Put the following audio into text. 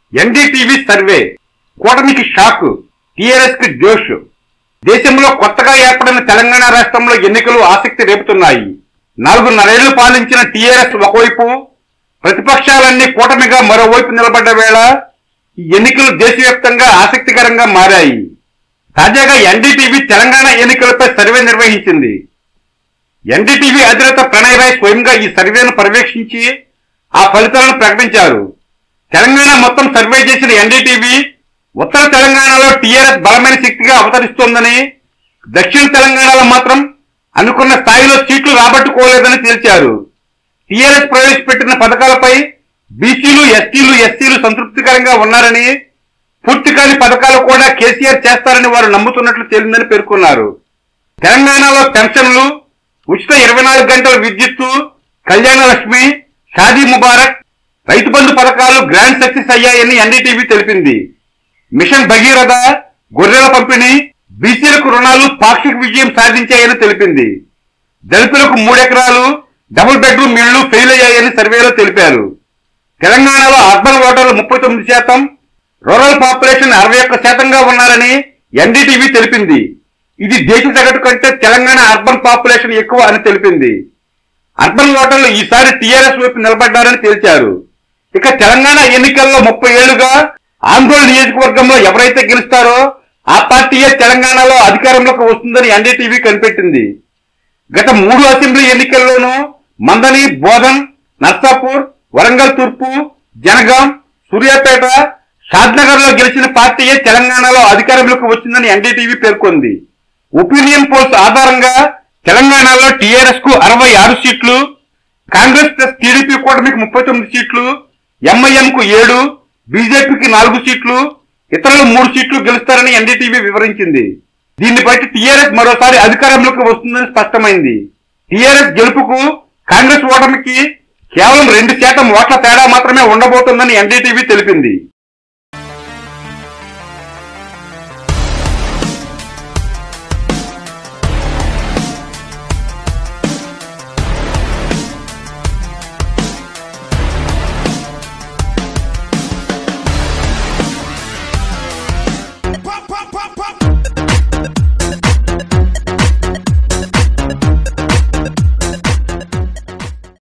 NDTV survey కూటమికి shock TRS కి జోష్ దేశంలో కొత్తగా ఏర్పడిన తెలంగాణ రాష్ట్రంలో ఎన్నికలు ఆసక్తి రేపుతున్నాయి నాలుగున్నరేళ్లు పాలించిన టీఆర్ఎస్ ఒకవైపు ప్రతిపక్షాలన్నీ కూటమిగా మరోవైపు నిలబడ్డ వేళ ఈ ఎన్నికలు దేశవ్యాప్తంగా ఆసక్తికరంగా మారాయి తాజాగా ఎన్డీటీవీ తెలంగాణ ఎన్నికలపై సర్వే నిర్వహించింది ఎన్డీటీవీ అధినేత ప్రణయ్ రాయ్ స్వయంగా ఈ సర్వేను పర్యవేక్షించి ఆ ఫలితాలను ప్రకటించారు తెలంగాణ మొత్తం సర్వే చేసిన ఎన్డీటీవీ ఉత్తర తెలంగాణలో టీఆర్ఎస్ బలమైన శక్తిగా అవతరిస్తోందని దక్షిణ తెలంగాణలో మాత్రం అనుకున్న స్థాయిలో సీట్లు రాబట్టుకోలేదని తేల్చారు టీఆర్ఎస్ ప్రవేశపెట్టిన పథకాలపై బీసీలు ఎస్టీలు ఎస్సీలు సంతృప్తికరంగా ఉన్నారని పూర్తి కాని పథకాలు కూడా కేసీఆర్ చేస్తారని వారు నమ్ముతున్నట్లు తేలిందని పేర్కొన్నారు తెలంగాణలో పెన్షన్లు ఉచిత ఇరవై నాలుగు గంటల విద్యుత్తు కళ్యాణ లక్ష్మి షాదీ ముబారక్ రైతు బంధు పథకాలు గ్రాండ్ సక్సెస్ అయ్యాయని ఎన్డీటీవీ తెలిపింది మిషన్ భగీరథ గొర్రెల పంపిణీ బీసీలకు రుణాలు పాక్షిక విజయం సాధించాయని తెలిపింది దళితులకు మూడెకరాలు డబుల్ బెడ్రూమ్ ఇళ్లు ఫెయిల్ అయ్యాయని సర్వేలో తెలిపారు తెలంగాణలో అర్బన్ ఓటర్లు ముప్పై తొమ్మిది శాతం రూరల్ పాపులేషన్ అరవై ఒక్క శాతంగా ఉన్నారని ఎన్డీటీవీ తెలిపింది ఇది దేశ సగటు కంటే తెలంగాణ అర్బన్ పాపులేషన్ ఎక్కువ అని తెలిపింది అర్బన్ ఓటర్లు ఈసారి టీఆర్ఎస్ వైపు నిలబడ్డారని తేల్చారు ఇక తెలంగాణ ఎన్నికల్లో ముప్పై ఏళ్లుగా ఆందోళన నియోజకవర్గంలో ఎవరైతే గెలుస్తారో ఆ పార్టీయే తెలంగాణలో అధికారంలోకి వస్తుందని ఎన్డీటీవీ కనిపెట్టింది గత మూడు అసెంబ్లీ ఎన్నికల్లోనూ మందని బోధన్ నర్సాపూర్ వరంగల్ తూర్పు జనగాం సూర్యాపేట షాద్నగర్ లో గెలిచిన పార్టీయే తెలంగాణలో అధికారంలోకి వచ్చిందని ఎన్డీటీవీ పేర్కొంది ఒపీనియన్ పోల్స్ ఆధారంగా తెలంగాణలో టీఆర్ఎస్ కు అరవై ఆరు సీట్లు కాంగ్రెస్ ప్లస్ టీడీపీ కూటమికి ముప్పై తొమ్మిది సీట్లు ఎంఐఎం కు ఏడు బీజేపీకి నాలుగు సీట్లు ఇతరులు మూడు సీట్లు గెలుస్తారని ఎన్డీటీవీ వివరించింది దీన్ని బట్టి టీఆర్ఎస్ మరోసారి అధికారంలోకి వస్తుందని స్పష్టమైంది టీఆర్ఎస్ గెలుపుకు కాంగ్రెస్ ఓటమికి కేవలం రెండు శాతం ఓట్ల తేడా మాత్రమే ఉండబోతోందని ఎన్డీటీవీ తెలిపింది